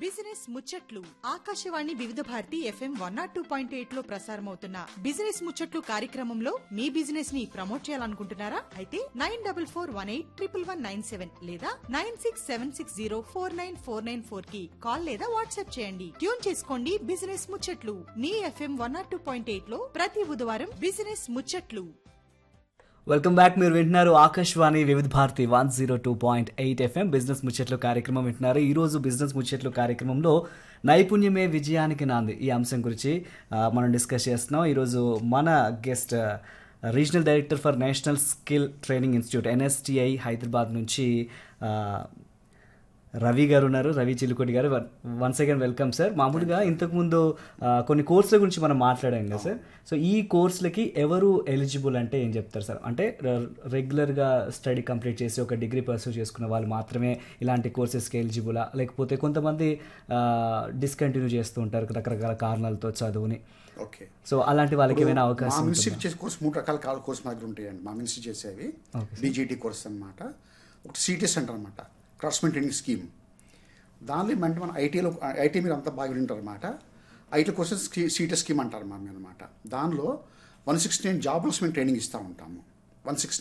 Business ముచ్చట్లు Akashvani Vividh Bharati F M one naught two point eight లో ప్రసారమవుతున్న బిజినెస్ ముచ్చట్లు కార్యక్రమంలో మీ బిజినెస్ ని ప్రమోట్ చేయాలనుకుంటున్నారా అయితే nine double four one eight triple one nine seven లేదా nine six seven six zero four nine four nine four కి కాల్ లేదా వాట్సాప్ చేయండి ట్యూన్ చేసుకోండి బిజినెస్ ముచ్చట్లు మీ F M one naught two point eight లో ప్రతి బుధవారం బిజినెస్ ముచ్చట్లు వెల్కమ్ బ్యాక్ మీరు వింటున్నారు Akashvani Vividh Bharati one zero two point eight F M business ముచ్చట్లు కార్యక్రమం వింటున్నారు ఈ రోజు బిజినెస్ ముచ్చట్లు కార్యక్రమంలో నైపుణ్యమే విజయానికి నాంది ఈ అంశం గురించి ఆ, మనం డిస్కస్ చేస్తున్నాం ఈరోజు మన guest regional director for national skill training institute N S T I Hyderabad నుంచి ఆ, రవి గారు ఉన్నారు రవి చిలుకోటి గారు వన్స్ అగైన్ వెల్కమ్ సార్ మామూలుగా ఇంతకుముందు ఆ, కొన్ని కోర్సుల గురించి మనం మాట్లాడాం కదా సార్ సో ఈ కోర్సులకి ఎవరు ఎలిజిబుల్ అంటే ఏం చెప్తారు సార్ అంటే ర- రెగ్యులర్గా స్టడీ కంప్లీట్ చేసి ఒక డిగ్రీ పర్సూ చేసుకున్న వాళ్ళు మాత్రమే ఇలాంటి కోర్సెస్కి ఎలిజిబులా లేకపోతే కొంతమంది డిస్కంటిన్యూ చేస్తూ ఉంటారు రకరకాల కారణాలతో చదువుని ఓకే సో అలాంటి వాళ్ళకి ఏమైనా మా అవకాశం ఉంటుందా? ఇన్స్టిట్యూట్ చేసే కోర్స్ మూడు రకాల కాల కోర్స్ మా దగ్గర ఉంటాయండి మా ఇన్స్టిట్యూట్ చేసేవి బీజీటీ కోర్స్ అన్నమాట ఒకటి సిటీ సెంటర్ అనమాట క్రాస్మెన్ ట్రైనింగ్ స్కీమ్ దానిలో ఏమంటే మన ఐటీలో ఐటీ మీరు అంతా బాగా వింటారు అనమాట ఐటీ కోర్సెస్ సీటీ స్కీమ్ అంటారు మా అనమాట దానిలో one sixty nine job placement training ఇస్తూ ఉంటాము వన్ సిక్స్టీ